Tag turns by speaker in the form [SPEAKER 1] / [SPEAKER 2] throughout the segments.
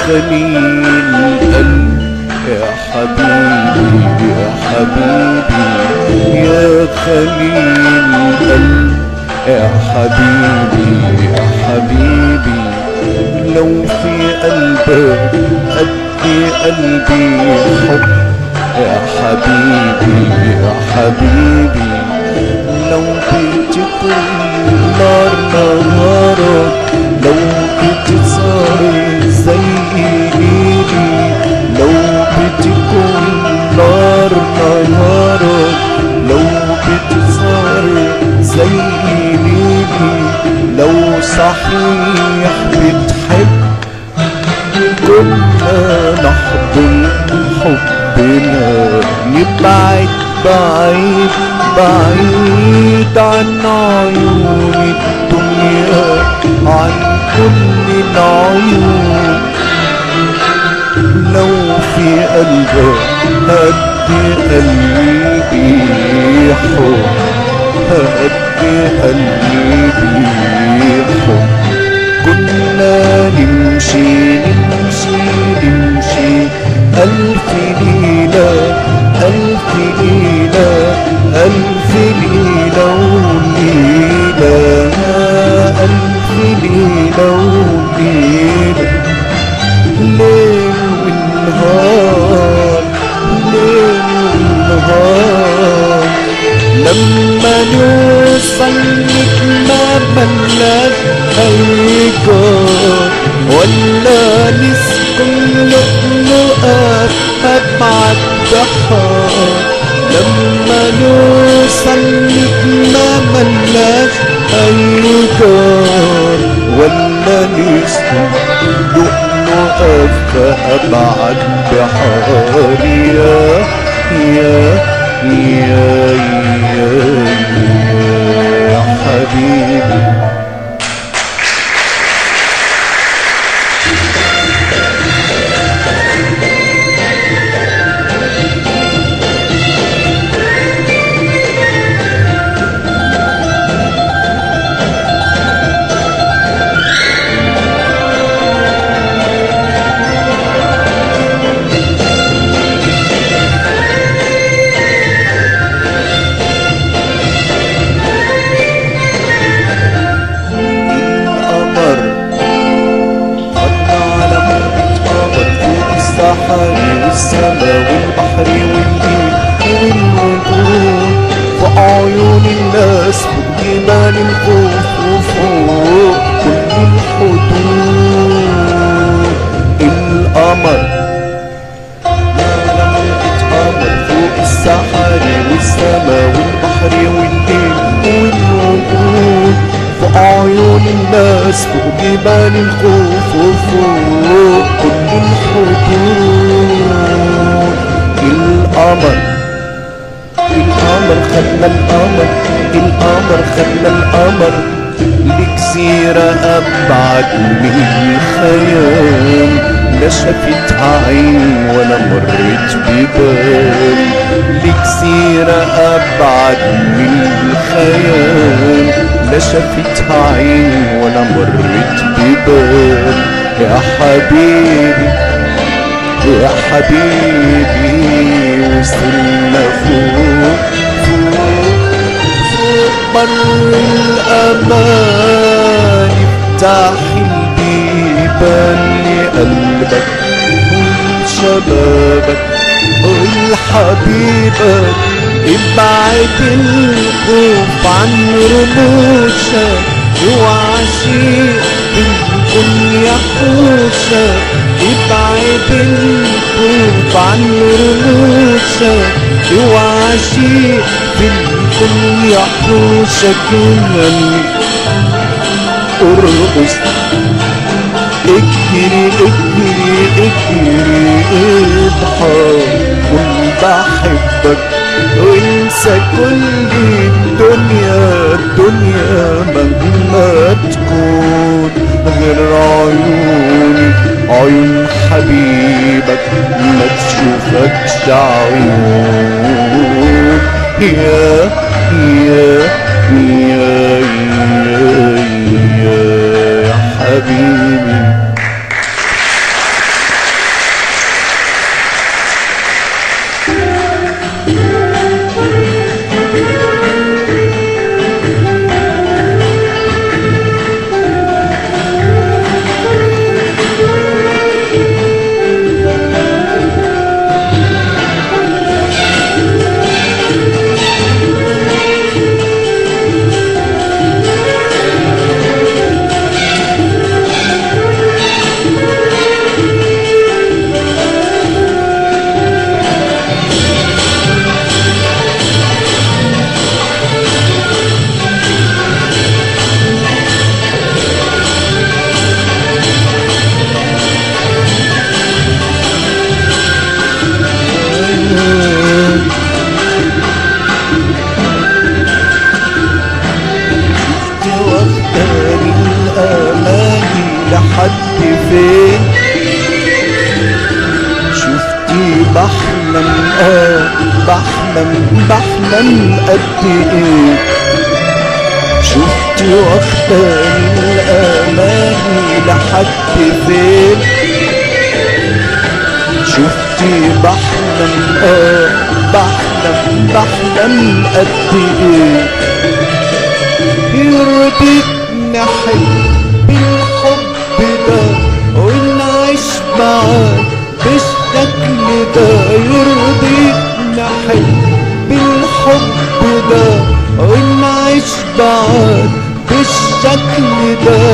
[SPEAKER 1] خليل القلب يا حبيبي يا حبيبي يا خليل القلب يا حبيبي يا حبيبي لو في قلبك قد قلبي حب يا حبيبي يا حبيبي لو بتكون نار نهارك لو بتسهر زي ليلي لو بتكون نار نهارك لو بتسهر زي ليلي لو صحيح بتحب كنا نحضن حبنا يبعد بعيد بعيد عن عيون الدنيا عن كل العيون لو في قلبك قد قلبي حب قد قلبي حب كنا نمشي نمشي نمشي ألف ليلة ألف ليلة ألف ليلة وليلة ألف ليلة وليلة ليل ونهار ليل ونهار لما نوصل نتنا ملاك هيجار ولا نسكن لؤلؤات أبعد بحار لما نوصل نتنا ملاك هيجار ولا نسكن لؤلؤات فأبعد بحار يا يا يا يا يا حبيبي القمر خدنا على مرة قمر فوق الصحاري والسما والبحر والليل والنجوم فوق عيون الناس فوق جبال الخوف وفوق كل الحدود القمر قمر فوق الصحاري والسما والبحر والليل والنجوم فوق عيون الناس فوق جبال الخوف وفوق كل الحدود القمر القمر خدنا القمر القمر خدنا القمر لجزيرة أبعد من الخيال لا شافتها عين ولا مرت ببال لجزيرة أبعد من الخيال لا شافتها عين ولا مرت ببال يا حبيبي يا حبيبي وصلنا فوق فوق فوق بر الأمان افتح البيبان لقلبك ولشبابك ولحبيبك ابعد الخوف عن رموشك اوعى شيء بالكل يحوشك ابعد الخوف عن رموشك اوعى شيء بالكل يحوشك يمني ارقص اجري اجري اجري اضحك قول بحبك وانسى كل الدنيا الدنيا مهما تكون غير عيوني عيون حبيبك ما تشوفكش عيون يا يا يا يا يا حبيبي فين شفتي بحلم اه بحلم بحلم قد ايه شفتي واخداني الاماني لحد فين شفتي بحلم اه بحلم بحلم قد ايه يرضيك نحب بالحب ده ونعيش معاك بالشكل ده يرضيك نحب بالحب ده ونعيش معاك بالشكل ده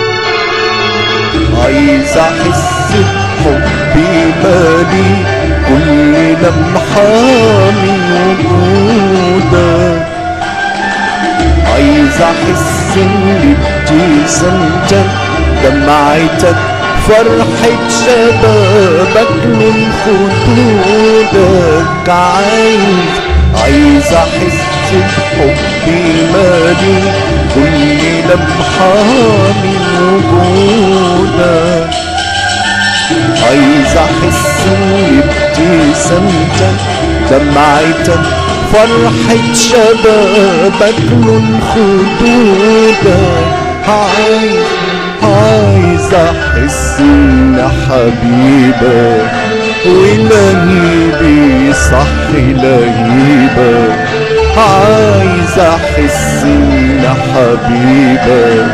[SPEAKER 1] عايز احس بحبي مالي كل لمحة من وجودك عايز احس ان ابتسامتك دمعتك فرحة شبابك من خدودك عايز عايز احس بحبي مالي كل لمحة من وجودك عايز احس ان ابتسامتك دمعتك فرحة شبابك من خدودك عايز عايز احس ان حبيبك ولهيبي صح لهيبك عايز احس ان حبيبك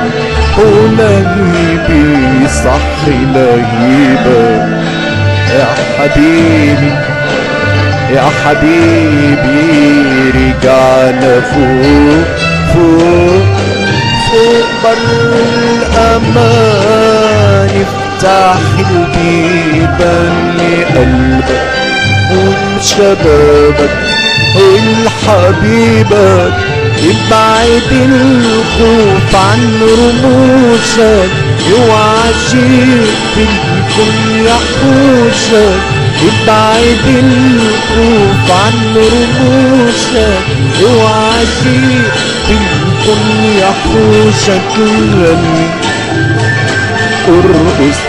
[SPEAKER 1] ولهيبي صح لهيبك يا حبيبي يا حبيبي رجعنا فوق فوق فوق بر الأمان افتح البيبان لقلبك ولشبابك ولحبيبك ابعد الخوف عن رموشك اوعى شيء في الكل يحوشك ابعد الخوف عن رموشك اوعى شيء في الكل يحوشك غني ارقص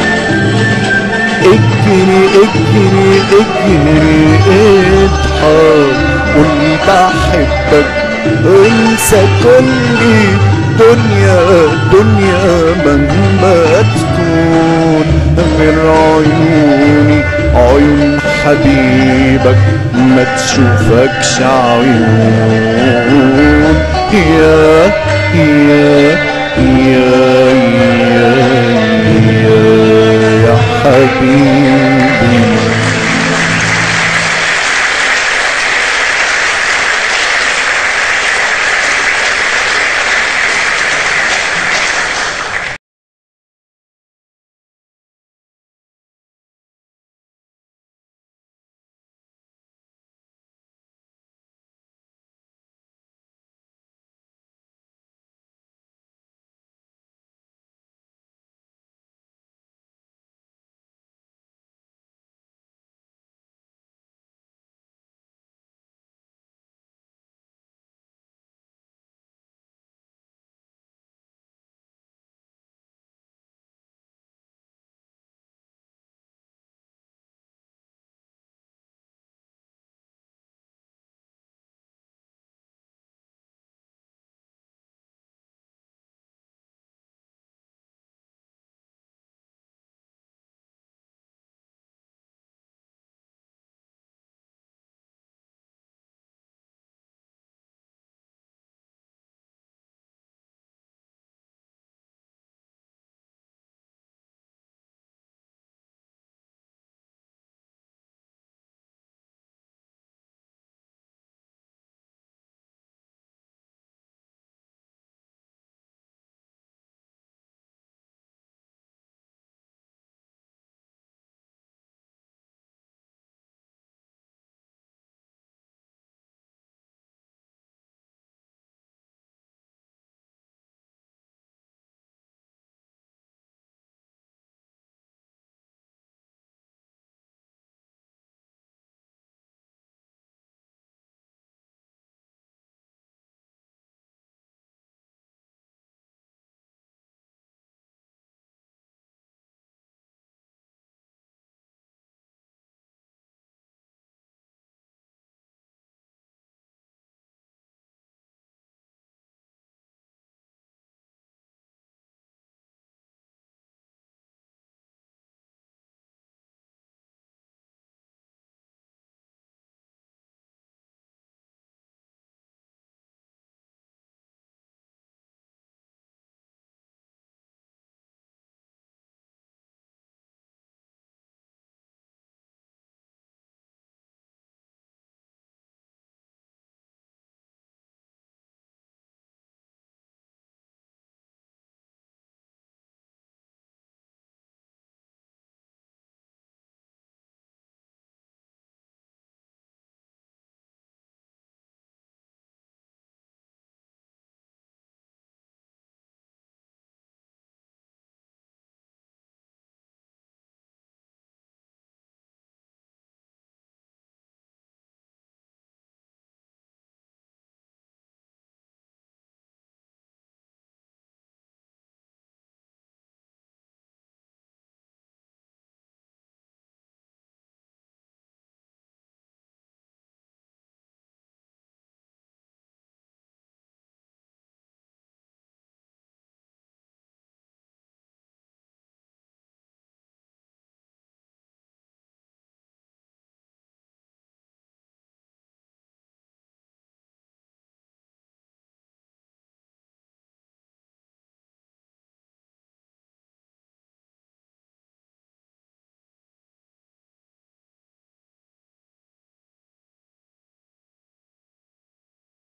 [SPEAKER 1] اجري اجري اجري اضحك قول بحبك انسى كل دنيا دنيا مهما تكون غير عيوني عيون حبيبك ما تشوفكش عيون يا